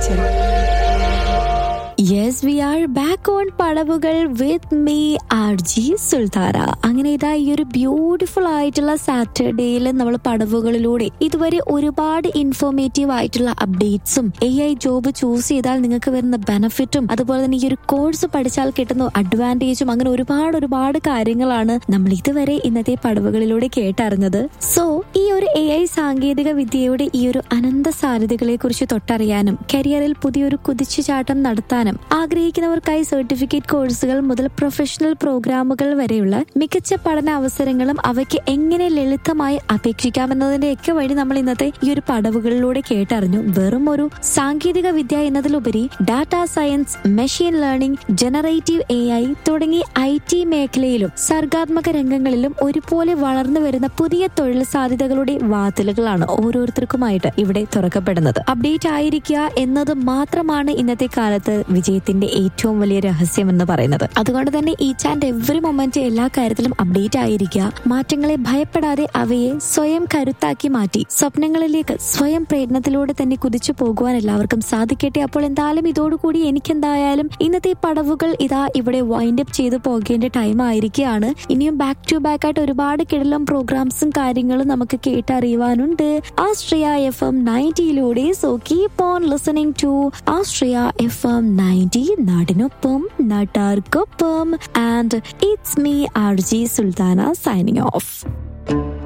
വിളിച്ചത് yes we are back on പടവുകൾ with me R J Sultana അങ്ങനെ ഇതാ ഈ ഒരു ബ്യൂട്ടിഫുൾ ആയിട്ടുള്ള സാറ്റർഡേയിൽ നമ്മൾ പടവുകളിലൂടെ ഇതുവരെ ഒരുപാട് ഇൻഫോർമേറ്റീവ് ആയിട്ടുള്ള അപ്ഡേറ്റ്സും എ ഐ ജോബ് ചൂസ് ചെയ്താൽ നിങ്ങൾക്ക് വരുന്ന ബെനിഫിറ്റും അതുപോലെ തന്നെ ഈ ഒരു കോഴ്സ് പഠിച്ചാൽ കിട്ടുന്ന അഡ്വാൻറ്റേജും അങ്ങനെ ഒരുപാട് ഒരുപാട് കാര്യങ്ങളാണ് നമ്മൾ ഇതുവരെ ഇന്നത്തെ പടവുകളിലൂടെ കേട്ടറിഞ്ഞത് സോ ഈ ഒരു എ ഐ സാങ്കേതിക വിദ്യയുടെ ഈ ഒരു അനന്ത സാധ്യതകളെ കുറിച്ച് തൊട്ടറിയാനും കരിയറിൽ പുതിയൊരു കുതിച്ചുചാട്ടം നടത്താനും ആഗ്രഹിക്കുന്നവർക്കായി സർട്ടിഫിക്കറ്റ് കോഴ്സുകൾ മുതൽ പ്രൊഫഷണൽ പ്രോഗ്രാമുകൾ വരെയുള്ള മികച്ച പഠന അവസരങ്ങളും അവയ്ക്ക് എങ്ങനെ ലളിതമായി അപേക്ഷിക്കാമെന്നതിന്റെയൊക്കെ വഴി നമ്മൾ ഇന്നത്തെ ഈ ഒരു പടവുകളിലൂടെ കേട്ടറിഞ്ഞു വെറും ഒരു സാങ്കേതിക വിദ്യ എന്നതിലുപരി data science machine learning generative A I തുടങ്ങി ഐ ടി മേഖലയിലും സർഗാത്മക രംഗങ്ങളിലും ഒരുപോലെ വളർന്നു വരുന്ന പുതിയ തൊഴിൽ സാധ്യതകളുടെ വാതിലുകളാണ് ഓരോരുത്തർക്കുമായിട്ട് ഇവിടെ തുറക്കപ്പെടുന്നത് അപ്ഡേറ്റ് ആയിരിക്കുക എന്നത് മാത്രമാണ് ഇന്നത്തെ കാലത്ത് വിജയത്തിന്റെ ഏറ്റവും വലിയ രഹസ്യം എന്ന് പറയുന്നത് അതുകൊണ്ട് തന്നെ ഈച്ച് ആൻഡ് എവറി മൊമെന്റ് എല്ലാ കാര്യത്തിലും അപ്ഡേറ്റ് ആയിരിക്കുക മാറ്റങ്ങളെ ഭയപ്പെടാതെ അവയെ സ്വയം കരുത്താക്കി മാറ്റി സ്വപ്നങ്ങളിലേക്ക് സ്വയം പ്രയത്നത്തിലൂടെ തന്നെ കുതിച്ചു പോകുവാൻ എല്ലാവർക്കും സാധിക്കട്ടെ അപ്പോൾ എന്തായാലും ഇതോടുകൂടി എനിക്ക് എന്തായാലും ഇന്നത്തെ പടവുകൾ ഇതാ ഇവിടെ വൈൻഡ് അപ്പ് ചെയ്തു പോകേണ്ട ടൈം ആയിരിക്കുകയാണ് ഇനിയും ബാക്ക് ടു ബാക്ക് ആയിട്ട് ഒരുപാട് കിടലം പ്രോഗ്രാംസും കാര്യങ്ങളും നമുക്ക് കേട്ടറിയുവാനുണ്ട് ആസ്ട്രിയ എഫ് എം നയൻറ്റിയിലൂടെ so keep on listening to Astria F M ninety നാടിനൊപ്പം നാട്ടാർക്കൊപ്പം and it's me R J Sultana signing of